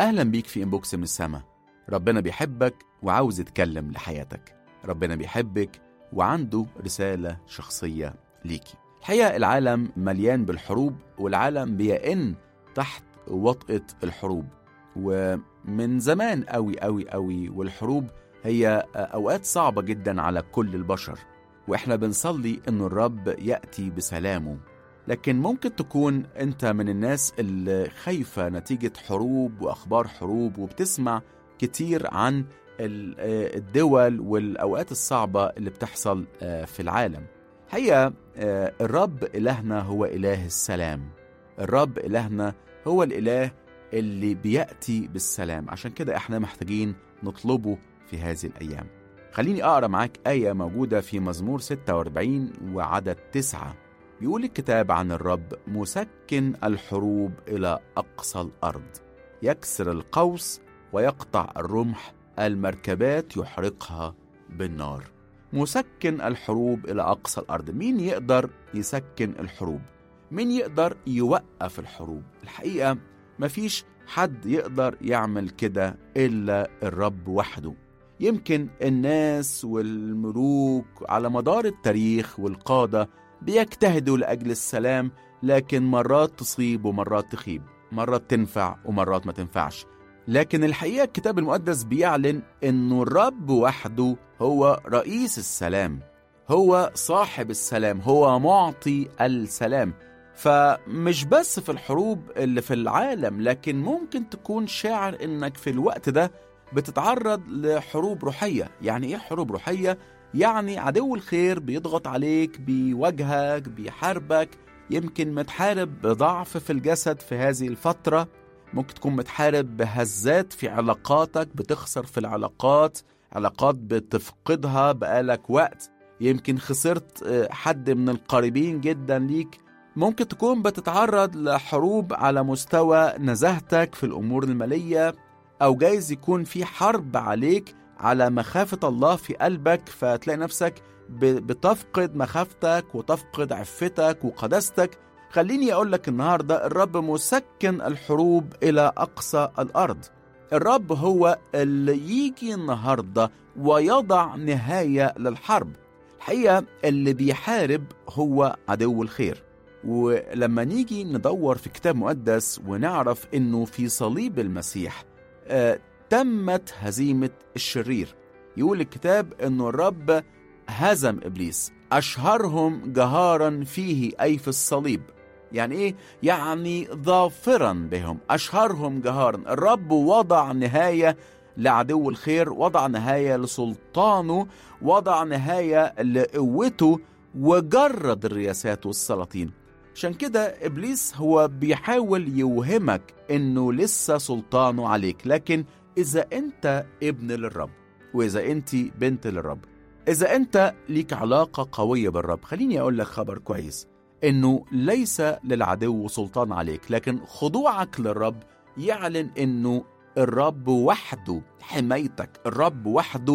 أهلا بيك في إنبوكس من السما ربنا بيحبك وعاوز يتكلم لحياتك ربنا بيحبك وعنده رسالة شخصية ليكي الحقيقة العالم مليان بالحروب والعالم بيئن تحت وطأة الحروب ومن زمان قوي قوي قوي والحروب هي أوقات صعبة جدا على كل البشر وإحنا بنصلي إن الرب يأتي بسلامه لكن ممكن تكون أنت من الناس اللي خايفة نتيجة حروب وأخبار حروب وبتسمع كتير عن الدول والأوقات الصعبة اللي بتحصل في العالم هي الرب إلهنا هو إله السلام الرب إلهنا هو الإله اللي بيأتي بالسلام عشان كده احنا محتاجين نطلبه في هذه الأيام خليني أقرأ معاك آية موجودة في مزمور 46 وعدد 9 بيقول الكتاب عن الرب مسكن الحروب إلى أقصى الأرض يكسر القوس ويقطع الرمح المركبات يحرقها بالنار مسكن الحروب إلى أقصى الأرض مين يقدر يسكن الحروب مين يقدر يوقف الحروب الحقيقة مفيش حد يقدر يعمل كده إلا الرب وحده يمكن الناس والملوك على مدار التاريخ والقادة بيجتهدوا لأجل السلام لكن مرات تصيب ومرات تخيب مرات تنفع ومرات ما تنفعش لكن الحقيقة الكتاب المقدس بيعلن أنه الرب وحده هو رئيس السلام هو صاحب السلام هو معطي السلام فمش بس في الحروب اللي في العالم لكن ممكن تكون شاعر انك في الوقت ده بتتعرض لحروب روحية يعني ايه حروب روحية؟ يعني عدو الخير بيضغط عليك بيواجهك بيحاربك يمكن متحارب بضعف في الجسد في هذه الفترة ممكن تكون متحارب بهزات في علاقاتك بتخسر في العلاقات علاقات بتفقدها بقالك وقت يمكن خسرت حد من القريبين جدا ليك ممكن تكون بتتعرض لحروب على مستوى نزاهتك في الأمور المالية أو جايز يكون في حرب عليك على مخافة الله في قلبك فتلاقي نفسك بتفقد مخافتك وتفقد عفتك وقداستك خليني أقول لك النهاردة الرب مسكن الحروب إلى أقصى الأرض الرب هو اللي يجي النهاردة ويضع نهاية للحرب الحقيقة اللي بيحارب هو عدو الخير ولما نيجي ندور في كتاب مقدس ونعرف انه في صليب المسيح آه تمت هزيمة الشرير يقول الكتاب انه الرب هزم ابليس اشهرهم جهارا فيه اي في الصليب يعني ايه يعني ظافرا بهم اشهرهم جهارا الرب وضع نهايه لعدو الخير وضع نهايه لسلطانه وضع نهايه لقوته وجرد الرياسات والسلاطين عشان كده ابليس هو بيحاول يوهمك انه لسه سلطانه عليك لكن اذا انت ابن للرب واذا انت بنت للرب اذا انت ليك علاقه قويه بالرب خليني اقول لك خبر كويس انه ليس للعدو سلطان عليك لكن خضوعك للرب يعلن انه الرب وحده حمايتك الرب وحده